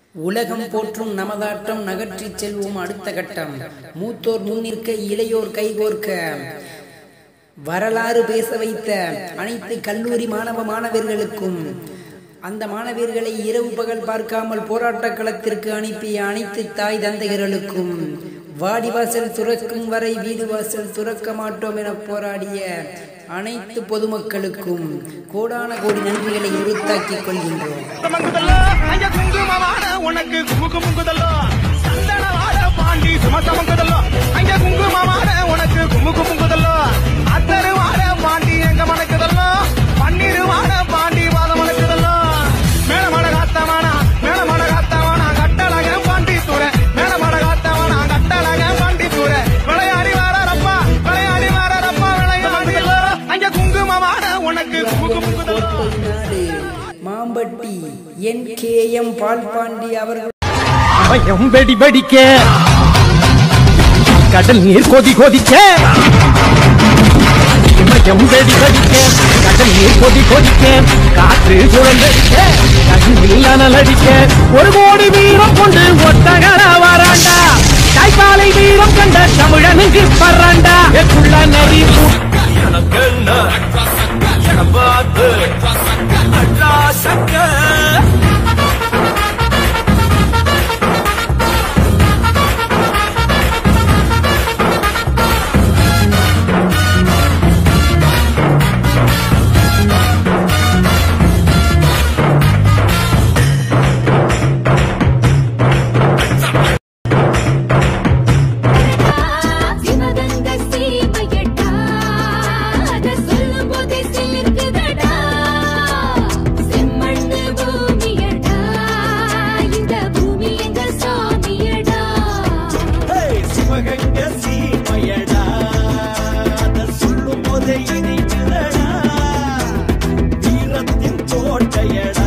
உலகம் போற்றும் நமதாட்டம் நகற்றிச் செல்வோம் அடுத்த கட்டம் மூத்தோர் முன்னிற்க இளையோர் கைகோர்க்க வரலாறு பேச வைத்த அனைத்து கல்லூரி மாணவ மாணவர்களுக்கும் அந்த மாணவர்களை இரவு பகல் பார்க்காமல் போராட்டக் களத்திற்கு அனுப்பிய அனைத்து தாய் தந்தையர்களுக்கும் வாடிவாசல் துறக்கும் வரை வீடு வாசல் துறக்க மாட்டோம் என போராடிய அனைத்து பொதுமக்களுக்கும் கோடான கோடி நன்றிகளை உறுத்தாக்கிக் கொள்கின்றோம் மங்குதல்ல அங்க குங்குமமான உனக்கு குமுக்கு முங்குதல்ல சந்தனவாட பாண்டி சுமக்க முங்குதல்ல அங்க குங்குமமான உனக்கு குமுக்கு முங்குதல்ல அத்தருவாட பாண்டி எங்க மணக்குதல்ல பன்னீருவாட பாண்டி வாத மணக்குதல்ல மேலமட காத்தவானா மேலமட காத்தவானா கட்டழக பாண்டி தூர மேலமட காத்தவானா கட்டழக பாண்டி தூர விளையாடி வாரப்பா விளையாடி வாரப்பா விளையாடுதல்ல அங்க குங்குமமான உனக்கு குமுக்கு முங்குதல்ல நாடு Mampatti N K M Palpandi அவர்கள் பயம் வெடி வெடிக்க கடல் நீர் கொதி கொதிக்க பயம் வெடி வெடிக்க கடல் நீர் கொதி கொதிக்க காற்று சுழந்தடிக்க கண்ணில் அனல் அடிக்க ஒரு கோடி வீரம் கொண்டு ஒட்டகர வராண்டா தாய்ப்பாலை வீரம் கண்ட தமிழனுக்கு பறாண்டா எக்குள்ள நரி சிவகங்க சீமையடா அத சொல்லும் போதே சிலிர்க்குதடா செம்மண்ணு பூமியடா இந்த பூமி எங்க சாமியடா சிவகங்க சீமையடா அத சொல்லும் போதே இனிக்குதடா வீரத்தின் தோட்டையடா